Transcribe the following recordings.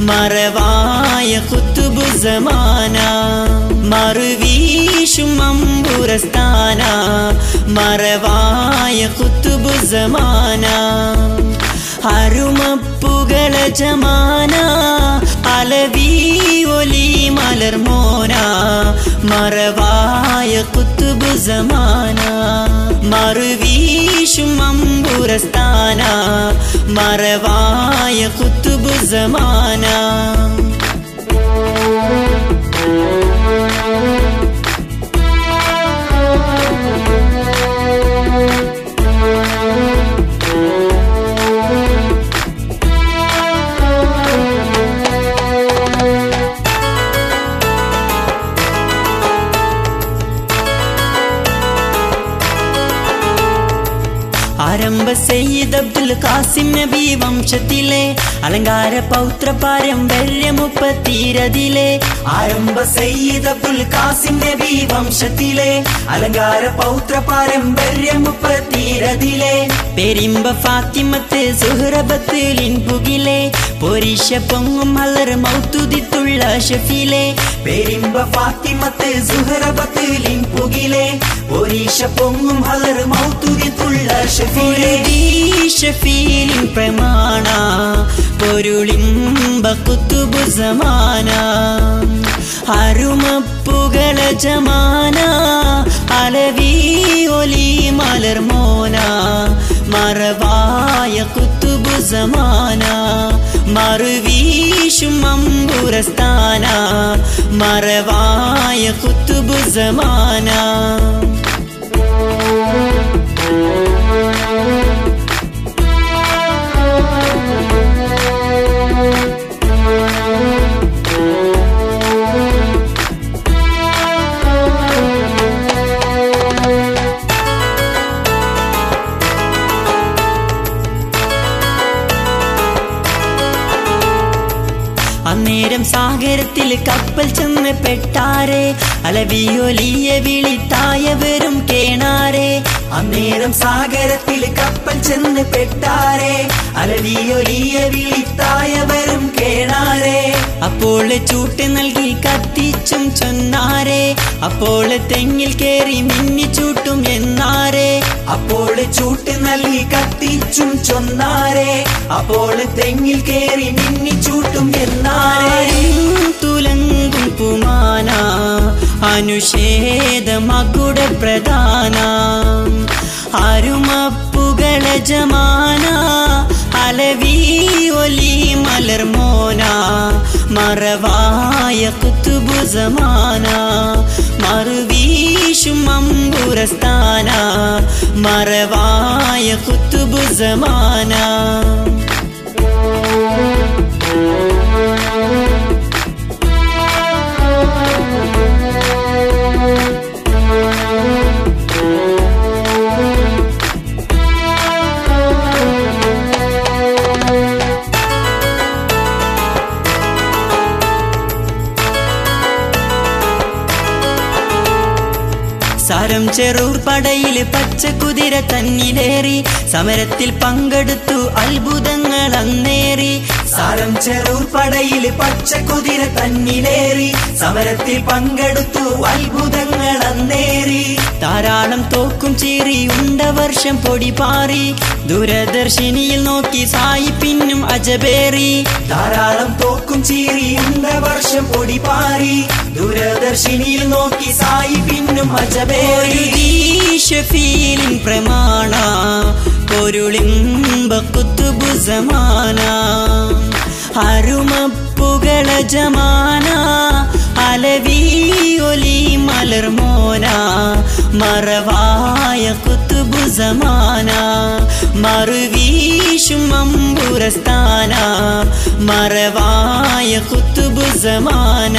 മറവായ കുത്തുബു സമാന മറുവീശും അമ്പുരസ്ഥാന മറവായ കുത്തുബു സമാന അരുമപ്പുകള ജമാന അലവി ഒലി മലർമോന മറവായ കുത്തുബു സമാന മറുവീശും അമ്പുരസ്ഥാന മറവായ കുത്തുബു സമാന ആരംഭ സയ്യിദ് അബ്ദുൽ കാസിം നബി വംശത്തിലെ അലങ്കാര പൗത്ര പാരമ്പര്യ മുപ്പത്തീരതിലെ ആരംഭ സയ്യിദ് അബ്ദുൽ കാസിം നബി വംശത്തിലെ അലങ്കാര പൗത്ര പാരമ്പര്യ മുപ്പത്തീരതിലെ പെരിമ്പ ഫാത്തിമത്ത് സുഹ്റബത്ത് ലിൻപുകിലെ പൊരിശ പൊങ്ങും മലർ മൗത്തുതിത്തുള്ള ഷഫിലെ പെരിമ്പ ഫാത്തിമത്ത് സുഹറബത്ത് ലിംപുകിലെ ഒരീശ പൊങ്ങും ഹലർ മൗത്തുരിത്തുള്ള ഷഫീലെ ഷഫീലിൻ പ്രമാണ പൊരുളിമ്പ കുത്തുബു സമാന അരുമപ്പുകള ജമാന അലവി ഒലി മലർമോന മറവായ കുത്തുബു സമാന മറുവീശും അമ്പുരസ്ഥാന മറവായ കുത്തുബു സമാന അന്നേരം സാഗരത്തിൽ കപ്പൽ ചെന്ന് പെട്ടാരെ അലവിയൊലിയ വിളിത്തായവരും കേണാരെ അന്നേരം സാഗരത്തിൽ കപ്പൽ ചെന്ന് പെട്ടാരെ അലവിയൊലിയ വിളിത്തായവരും കേണാരെ അപ്പോൾ ചൂട്ട് നൽകി കത്തിച്ചും ചൊന്നാരെ അപ്പോൾ തെങ്ങിൽ കേറി മിന്നി ചൂട്ടും എന്നാരെ അപ്പോൾ ചൂട്ട് നൽകി കത്തിച്ചും ചൊന്നാരെ അപ്പോൾ തെങ്ങിൽ കേറി മിന്നി ചൂട്ടും എന്നാരെ ആരും തുലങ്കും പുമാന അനുഷേധമകുട പ്രധാന അരുമപ്പുകള ജമാന അലവി ഒലി മലർമോന മറവായ കുത്തുബു സമാന മറുവീശും അമ്പുരസ്ഥാന മറവായ കുത്തുബു സമാന സാരം ചെറൂർ പടയിൽ പച്ച കുതിര തന്നിലേറി സമരത്തിൽ പങ്കെടുത്തു അത്ഭുതങ്ങൾ അന്നേറി സാരം ചെറൂർ പടയിൽ പച്ച കുതിര തന്നിലേറി സമരത്തിൽ പങ്കെടുത്തു അത്ഭുതങ്ങൾ അന്നേറി ധാരാളം തോക്കും ചീറി ഉണ്ട വർഷം പൊടി പാറി ദൂരദർശിനിയിൽ നോക്കി സായി പിന്നും അജബേറി ധാരാളം തോക്കും ചീറി ഉണ്ട വർഷം പൊടി പാറി ദൂരദർശിനിയിൽ നോക്കി സായി പിന്നും അജബേറി ഷഫീലിൻ പ്രമാണ പൊരുളിമ്പ കുത്തുബു സമാന അരുമപ്പുകള ജമാന അലവി ഒലി മലർമോന മറവായ കുത്തുബു സമാന മറുവീശും അമ്പുരസ്ഥാന മറവായ കുത്തുബു സമാന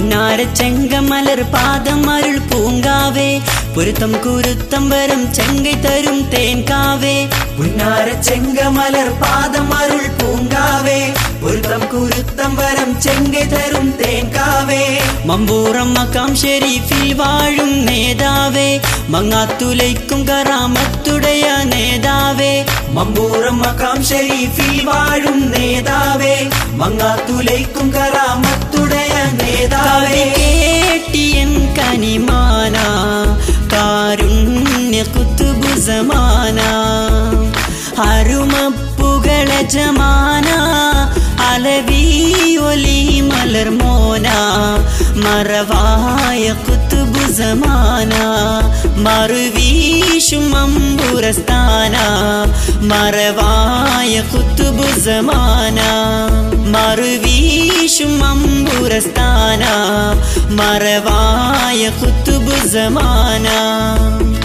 പുന്നാര ചെങ്കമലർ പാദം അരുൾ പൂങ്കാവേ പൊരുത്തം കുരുത്തം വരം ചെങ്കൈ തരും തേൻകാവേ പുന്നാര ചെങ്കമലർ പാദം അരുൾ പൂങ്കാവേ പൊരുത്തം കുരുത്തം വരം ചെങ്കை തരും തേൻകാവേ മമ്പൂറം മക്കാം ഷെരീഫിൽ വാഴും നേതാവേ മങ്ങാത്തുലയ്ക്കും കറാമത്തുടയ നേതാവേ മമ്പൂറം മക്കാം ഷരീഫിൽ വാഴും നേതാവേ മങ്ങാത്തുലൈക്കും കറാമത്തുടയ നേതാവേ കേട്ടിയൻ കനിമാന കാരുണ്യ കുത്തുബു സമാന അരുമപ്പുകള ജമാന അലവി ഒലി മലർ മോന മറവായ കുത്തുബു സമാന മറുവീശും അമ്പുരസ്ഥാന മറവായ കുത്തുബു സമാന മറുവീശും അമ്പുരസ്ഥാന മറവായ കുത്തുബു സമാന